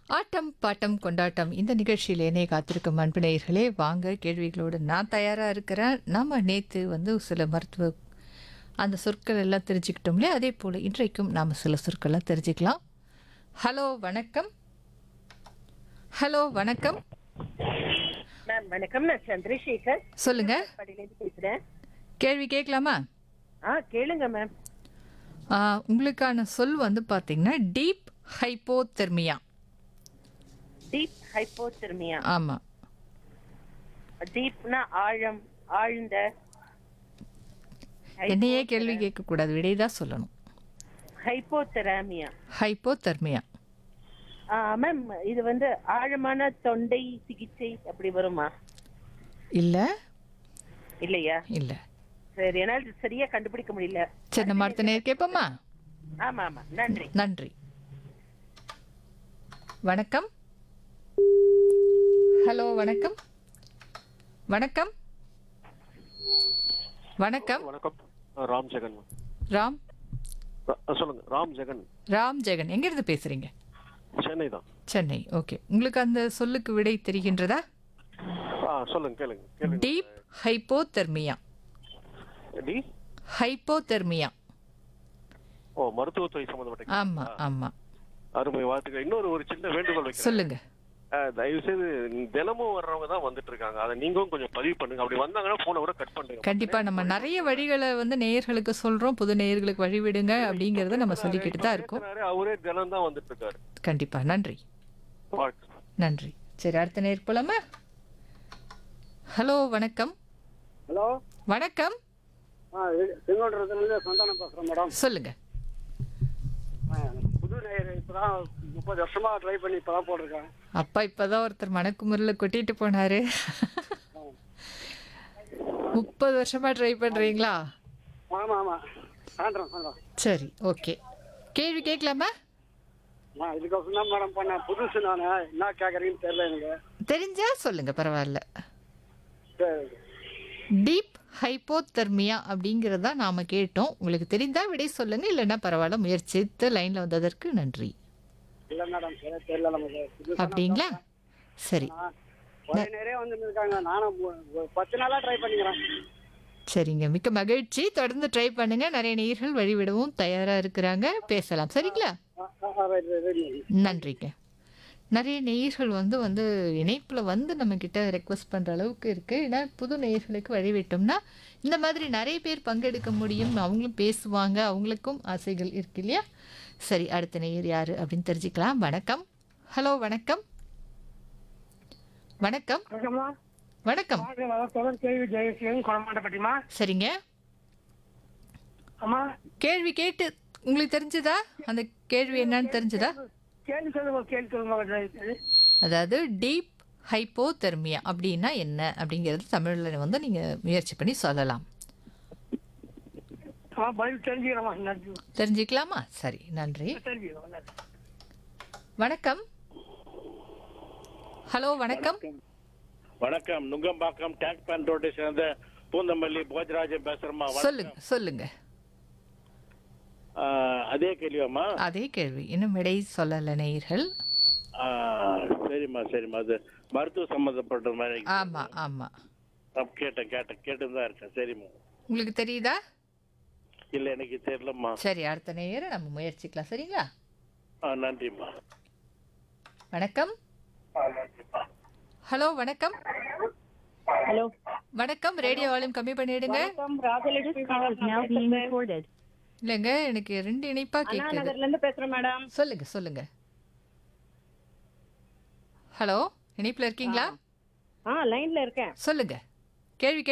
ஆட்டம் bottom கொண்டாட்டம் இந்த நிகழ்ச்சியில் என்னை காத்திருக்கும் அன்பு நேயர்களே வாங்க கேள்விகளோடு நான் தயாராக இருக்கிறேன் நம்ம நேற்று வந்து சில மருத்துவ அந்த சொற்கள் எல்லாம் தெரிஞ்சுக்கிட்டோம் இல்லையா அதே போல் இன்றைக்கும் நாம் சில சொற்கள்லாம் தெரிஞ்சுக்கலாம் ஹலோ வணக்கம் ஹலோ வணக்கம் மேம் வணக்கம் நான் சந்திரசேகர் சொல்லுங்க படியிலேருந்து பேசுறேன் கேள்வி கேட்கலாமா ஆ கேளுங்க மேம் ஆ, உங்களுக்கான சொல் வந்து பார்த்தீங்கன்னா டீப் ஹைப்போதெர்மியா டீப் ஹைப்போதெர்மியா ஆமாம் டீப்னா ஆழம் ஆழ்ந்த என்னையே கேள்வி கேட்கக்கூடாது விடை தான் சொல்லணும் ஹைப்போதெராமியா ஹைப்போதெர்மியா மேம் இது வந்து ஆழமான தொண்டை சிகிச்சை அப்படி வருமா இல்லை இல்லையா இல்லை சரி என்னால் சரியா கண்டுபிடிக்க முடியல சரி நம்ம அடுத்த நேரம் கேட்போமா ஆமா ஆமா நன்றி நன்றி வணக்கம் ஹலோ வணக்கம் வணக்கம் வணக்கம் வணக்கம் ஆ, ராம் ஜெகன் ராம் ரா- ஆ, சொல்லுங்க ராம் ஜெகன் ராம் ஜெகன் எங்கிருந்து பேசுறீங்க சென்னை தான் சென்னை ஓகே உங்களுக்கு அந்த சொல்லுக்கு விடை தெரிகின்றதா ஆ சொல்லுங்க கேளுங்க கேளுங்க டீப் ஹைப்போதெர்மியா டி ஹைப்போதெர்மியா ஓ மருத்துவத்துறை சம்பந்தப்பட்ட ஆமா ஆமா அருமை வாழ்த்துக்கள் இன்னொரு ஒரு சின்ன வேண்டுகோள் வைக்கிறேன் சொல்லுங்க ஆ, தயவு செய்து தினமும் வர்றவங்க தான் வந்துட்டு இருக்காங்க அதை நீங்களும் கொஞ்சம் பதிவு பண்ணுங்க அப்படி வந்தாங்கன்னா போனை கூட கட் பண்ணுங்க கண்டிப்பா நம்ம நிறைய வழிகளை வந்து நேயர்களுக்கு சொல்றோம் புது நேயர்களுக்கு வழிவிடுங்க அப்படிங்கறத நம்ம சொல்லிக்கிட்டு தான் இருக்கோம் பேசுனாரு, அவரே தினம் தான் வந்துட்டு இருக்காரு கண்டிப்பா நன்றி வாழ்த்து. நன்றி சரி அடுத்த நேர் போலாமா ஹலோ வணக்கம் ஹலோ வணக்கம் ஆ செங்கோட்டத்துலேருந்து சந்தானம் பேசுகிறேன் மேடம் சொல்லுங்க ஆ, புது நேயர் இப்போ தான் முப்பது வருஷமாக ட்ரை பண்ணி இப்போ தான் போட்டிருக்கேன் அப்பா இப்பதான் ஒருத்தர் மணக்குமுறையில் கொட்டிட்டு போனாரு முப்பது வருஷமா ட்ரை பண்றீங்களா ஆமாம் ஆமாம் சாயந்தரம் சாயந்தரம் சரி ஓகே கேள்வி கேட்கலாமா ஆ இதுக்கோசம் தான் மேடம் பண்ணேன் புதுசு நான் என்ன கேட்குறீங்கன்னு தெரியல எனக்கு தெரிஞ்சா சொல்லுங்க பரவாயில்ல சரி டீப் ஹைப்போதெர்மியா அப்படிங்கிறதா நாம கேட்டோம் உங்களுக்கு தெரிந்தா விடை சொல்லுங்க இல்லைன்னா பரவாயில்ல முயற்சித்து லைன்ல வந்ததற்கு நன்றி இல்லை மேடம் சரி தெரியல நமக்கு புதுசு அப்படிங்களா சரி ஒரே நேரே வந்து இருக்காங்க நானும் ஒரு- ஒரு பத்து நாளாக ட்ரை பண்ணிக்கிறேன் சரிங்க மிக்க மகிழ்ச்சி தொடர்ந்து ட்ரை பண்ணுங்க நிறைய நேயர்கள் வழிவிடவும் தயாரா இருக்கிறாங்க பேசலாம் சரிங்களா ஆ, ஆ, ரைட் ரைட் ரைட் நன்றிங்க நிறைய நேயர்கள் வந்து வந்து இணைப்பில் வந்து நம்மக்கிட்ட ரெக்வஸ்ட் பண்ணுற அளவுக்கு இருக்குது ஏன்னா புது நேயர்களுக்கு வழிவிட்டோம்னா இந்த மாதிரி நிறைய பேர் பங்கெடுக்க முடியும் அவங்களும் பேசுவாங்க அவங்களுக்கும் ஆசைகள் இருக்கு இல்லையா சரி அடுத்த நேயர் யார் அப்படின்னு தெரிஞ்சுக்கலாம் வணக்கம் ஹலோ வணக்கம் வணக்கம் வணக்கம்மா வணக்கம் தொடர் கேள்வி ஜெயசீலன் குளமாட்டப்பட்டிமா சரிங்க அம்மா கேள்வி கேட்டு உங்களுக்கு தெரிஞ்சதா அந்த கேள்வி என்னன்னு தெரிஞ்சதா கேள்வி சொல்லுங்க கேள்வி சொல்லுங்க அதாவது டீப் ஹைப்போதெர்மியா அப்படின்னா என்ன அப்படிங்கிறது தமிழில் வந்து நீங்கள் முயற்சி பண்ணி சொல்லலாம் ஆ பதில் தெரிஞ்சுக்கிறேம்மா நன்றி தெரிஞ்சுக்கலாமா சரி நன்றி தெரிஞ்சுக்கிறோம் நன்றி வணக்கம் ஹலோ வணக்கம் வணக்கம் நுங்கம்பாக்கம் டேங்க் பேண்ட் ரோட்டை சேர்ந்த பூந்தமல்லி போஜராஜன் பேசுறேம்மா வணக்கம். சொல்லுங்க சொல்லுங்க ஆ, அதே கேள்வியாம்மா அதே கேள்வி இன்னும் விடை சொல்லலை நேயர்கள் ஆ, சரிம்மா சரிம்மா அது மருத்துவ சம்மந்தப்பட்ட மாதிரி ஆமாம் ஆமாம் நான் கேட்டேன் கேட்டேன் கேட்டு தான் இருக்கேன் சரிம்மா உங்களுக்கு தெரியுதா இல்ல எனக்கு தெரியலம்மா சரி அடுத்த நேயரை நம்ம முயற்சிக்கலாம் சரிங்களா ஆ, நன்றிம்மா வணக்கம் ஹலோ வணக்கம் ஹலோ வணக்கம் ரேடியோ வால்யூம் கம்மி பண்ணிடுங்க ராஜலட்சுமி இல்லைங்க எனக்கு ரெண்டு இணைப்பா கேட்குது நகர்ல இருந்து பேசுறேன் மேடம் சொல்லுங்க சொல்லுங்க ஹலோ இணைப்பில் இருக்கீங்களா ஆ லைன்ல இருக்கேன் சொல்லுங்க கேள்வி